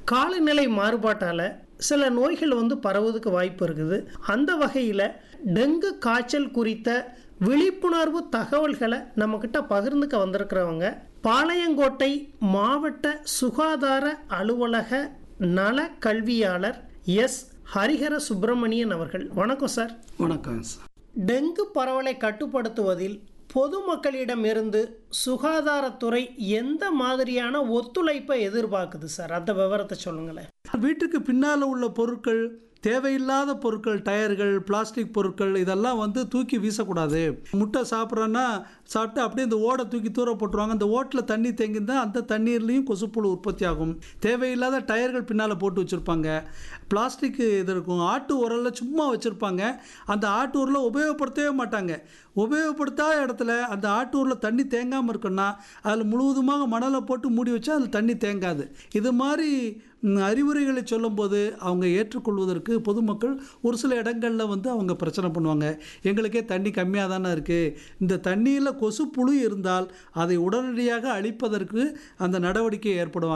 காலநிலை மாறுபாட்டால் சில நோய்கள் வந்து பரவுவதுக்கு வாய்ப்பு இருக்குது அந்த வகையில் டெங்கு காய்ச்சல் குறித்த விழிப்புணர்வு தகவல்களை நம்மக்கிட்ட பகிர்ந்துக்க வந்திருக்கிறவங்க பாளையங்கோட்டை மாவட்ட சுகாதார அலுவலக நல கல்வியாளர் எஸ் ஹரிஹர சுப்பிரமணியன் அவர்கள் வணக்கம் சார் வணக்கம் சார் டெங்கு பரவலை கட்டுப்படுத்துவதில் பொதுமக்களிடமிருந்து சுகாதாரத்துறை எந்த மாதிரியான ஒத்துழைப்பை எதிர்பார்க்குது சார் அந்த விவரத்தை சொல்லுங்களேன் வீட்டுக்கு பின்னால் உள்ள பொருட்கள் தேவையில்லாத பொருட்கள் டயர்கள் பிளாஸ்டிக் பொருட்கள் இதெல்லாம் வந்து தூக்கி வீசக்கூடாது முட்டை சாப்பிட்றோன்னா சாப்பிட்டு அப்படியே இந்த ஓடை தூக்கி தூர போட்டுருவாங்க அந்த ஓட்டில் தண்ணி தேங்கியிருந்தால் அந்த தண்ணீர்லேயும் கொசுப்புழு உற்பத்தி ஆகும் தேவையில்லாத டயர்கள் பின்னால் போட்டு வச்சுருப்பாங்க பிளாஸ்டிக் இது இருக்கும் ஆட்டு உரலில் சும்மா வச்சுருப்பாங்க அந்த ஆட்டு உரலை உபயோகப்படுத்தவே மாட்டாங்க உபயோகப்படுத்தாத இடத்துல அந்த ஆட்டு ஊரில் தண்ணி தேங்காமல் இருக்குன்னா அதில் முழுவதுமாக மணலை போட்டு மூடி வச்சா அதில் தண்ணி தேங்காது இது மாதிரி ம், அறிவுரைகளை சொல்லும்போது அவங்க ஏற்றுக்கொள்வதற்கு பொதுமக்கள் ஒரு சில இடங்களில் வந்து அவங்க பிரச்சனை பண்ணுவாங்க எங்களுக்கே தண்ணி கம்மியாக தானே இருக்குது இந்த தண்ணியில் கொசு புழு இருந்தால் அதை உடனடியாக அழிப்பதற்கு அந்த நடவடிக்கை ஏற்படுவாங்க